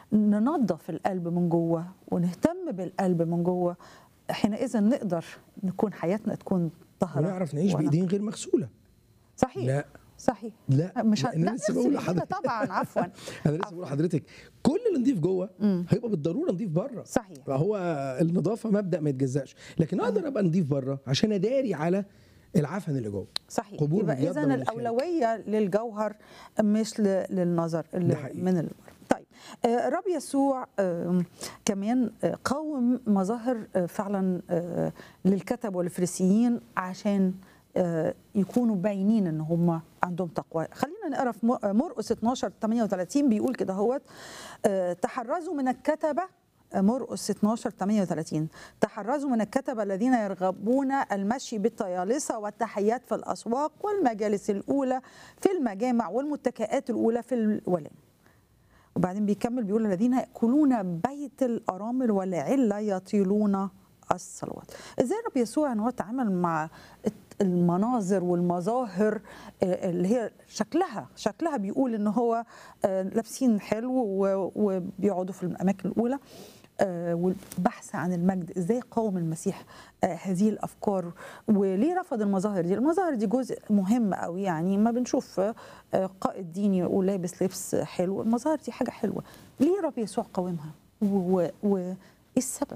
ننظف القلب من جوه ونهتم بالقلب من جوه حينئذ نقدر نكون حياتنا تكون طاهره ونعرف نعيش ونقية. بايدين غير مغسوله صحيح لا صحيح لا مش ه... لأن لا لسه نغسل بقول إيدينا لحضرتك طبعا عفوا انا لسه بقول لحضرتك كل اللي نضيف جوه هيبقى بالضروره نضيف بره صحيح فهو النظافه مبدا ما يتجزاش لكن اقدر ابقى نضيف بره عشان اداري على العفن اللي جوه صحيح قبول يبقى باليد اذا من الخارج. الاولويه للجوهر مش ل- للنظر ده اللي حقيقي. من البر طيب آه، الرب يسوع آه، كمان آه، قاوم مظاهر آه، فعلا آه، للكتب والفريسيين عشان آه، يكونوا باينين ان هم عندهم تقوى خلينا نقرا في م- مرقس 12 38 بيقول كده هوت آه، تحرزوا من الكتبه مرقس 12 38 تحرزوا من الكتبة الذين يرغبون المشي بالطيالسة والتحيات في الأسواق والمجالس الأولى في المجامع والمتكئات الأولى في الولام وبعدين بيكمل بيقول الذين يأكلون بيت الأرامل والعلة يطيلون الصلوات ازاي رب يسوع ان هو اتعامل مع المناظر والمظاهر آه، اللي هي شكلها شكلها بيقول ان هو آه، لابسين حلو و- وبيقعدوا في الاماكن الاولى آه، والبحث عن المجد ازاي قاوم المسيح آه، هذه الافكار وليه رفض المظاهر دي المظاهر دي جزء مهم قوي يعني ما بنشوف آه، قائد ديني ولابس لبس حلو المظاهر دي حاجه حلوه ليه رب يسوع قاومها وايه السبب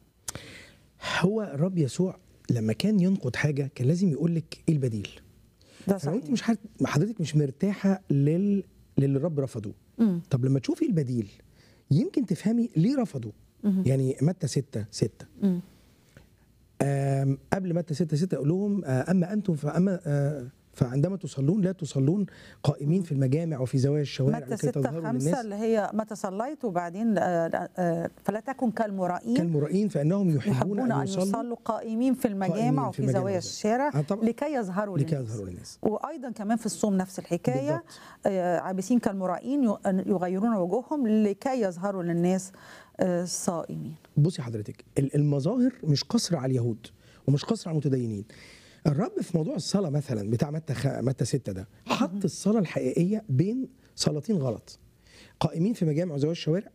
هو الرب يسوع لما كان ينقد حاجه كان لازم يقول لك ايه البديل ده فلو انت صحيح مش حد... حضرتك مش مرتاحه لل للي الرب رفضه مم. طب لما تشوفي البديل يمكن تفهمي ليه رفضوا مم. يعني متى 6 6 مم. آم، قبل متى 6 6 اقول لهم آه، اما انتم فاما آه، فعندما تصلون لا تصلون قائمين في المجامع وفي زوايا الشوارع متى لكي 6 تظهروا 5 للناس اللي هي متى صليت وبعدين آه، آه، فلا تكن كالمرائين كالمرائين فانهم يحبون, يحبون ان يصلوا يصلوا قائمين في قائمين المجامع في وفي زوايا المجامع. الشارع آه، طبعا. لكي يظهروا لكي للناس. يظهروا للناس وايضا كمان في الصوم نفس الحكايه بالضبط. آه، عابسين كالمرائين ي- يغيرون وجوههم لكي يظهروا للناس آه، صائمين بصي حضرتك ال- المظاهر مش قصر على اليهود ومش قصر على المتدينين الرب في موضوع الصلاه مثلا بتاع متى خ... متى 6 ده حط الصلاه الحقيقيه بين صلاتين غلط قائمين في مجامع وزوايا الشوارع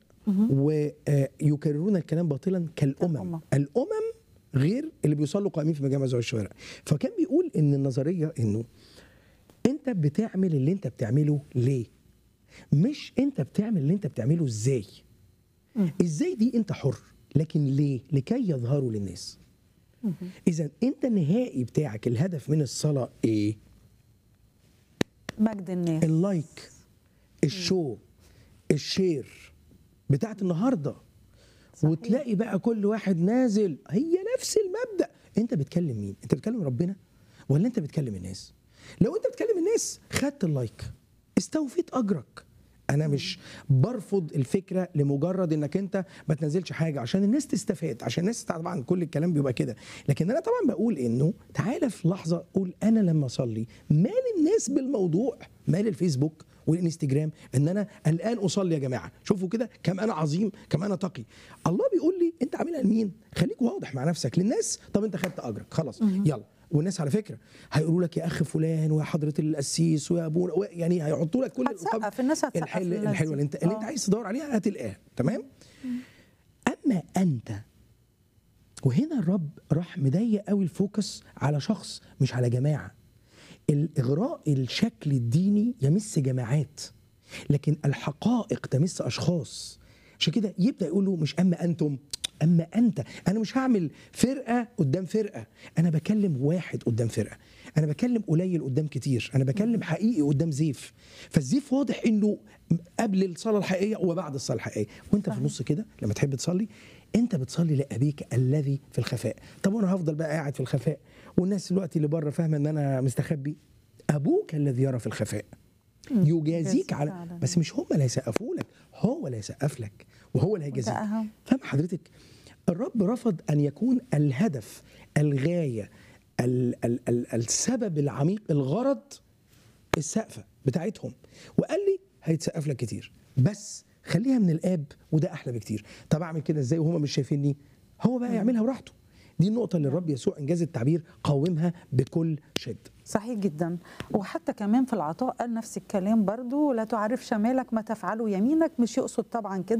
ويكررون الكلام باطلا كالامم كالأمم. الامم غير اللي بيصلوا قائمين في مجامع وزوايا الشوارع فكان بيقول ان النظريه انه انت بتعمل اللي انت بتعمله ليه مش انت بتعمل اللي انت بتعمله ازاي ازاي دي انت حر لكن ليه لكي يظهروا للناس اذا انت النهائي بتاعك الهدف من الصلاه ايه مجد الناس اللايك الشو الشير بتاعت النهارده صحيح. وتلاقي بقى كل واحد نازل هي نفس المبدا انت بتكلم مين انت بتكلم ربنا ولا انت بتكلم الناس لو انت بتكلم الناس خدت اللايك استوفيت اجرك انا مش برفض الفكره لمجرد انك انت ما تنزلش حاجه عشان الناس تستفاد عشان الناس طبعا كل الكلام بيبقى كده لكن انا طبعا بقول انه تعالى في لحظه قول انا لما اصلي مال الناس بالموضوع مال الفيسبوك والانستجرام ان انا الان اصلي يا جماعه شوفوا كده كم انا عظيم كم انا تقي الله بيقول لي انت عاملها لمين خليك واضح مع نفسك للناس طب انت خدت اجرك خلاص يلا والناس على فكره هيقولوا لك يا اخ فلان ويا حضره القسيس ويا ابونا و- يعني هيحطوا لك كل هتسقف الناس هتسقف الحل للناس الحلوه دي. اللي انت اللي آه. انت عايز تدور عليها هتلاقيها تمام اما انت وهنا الرب راح مضيق قوي الفوكس على شخص مش على جماعه الاغراء الشكل الديني يمس جماعات لكن الحقائق تمس اشخاص عشان كده يبدا يقول له مش اما انتم اما انت انا مش هعمل فرقه قدام فرقه انا بكلم واحد قدام فرقه انا بكلم قليل قدام كتير انا بكلم حقيقي قدام زيف فالزيف واضح انه قبل الصلاه الحقيقيه وبعد الصلاه الحقيقيه وانت في النص كده لما تحب تصلي انت بتصلي لابيك الذي في الخفاء طب وانا هفضل بقى قاعد في الخفاء والناس دلوقتي اللي بره فاهمه ان انا مستخبي ابوك الذي يرى في الخفاء يجازيك يجازيك على على بس مش هم اللي هيسقفوا لك هو اللي هيسقف لك وهو اللي هيجازيك وده أهم. فاهم حضرتك الرب رفض ان يكون الهدف الغايه ال ال ال السبب العميق الغرض السقفه بتاعتهم وقال لي هيتسقف لك كتير بس خليها من الاب وده احلى بكتير طب اعمل كده ازاي وهم مش شايفيني هو بقى يعملها براحته دي النقطه اللي الرب يسوع انجاز التعبير قاومها بكل شده صحيح جدا وحتى كمان في العطاء قال نفس الكلام برضو لا تعرف شمالك ما تفعله يمينك مش يقصد طبعا كده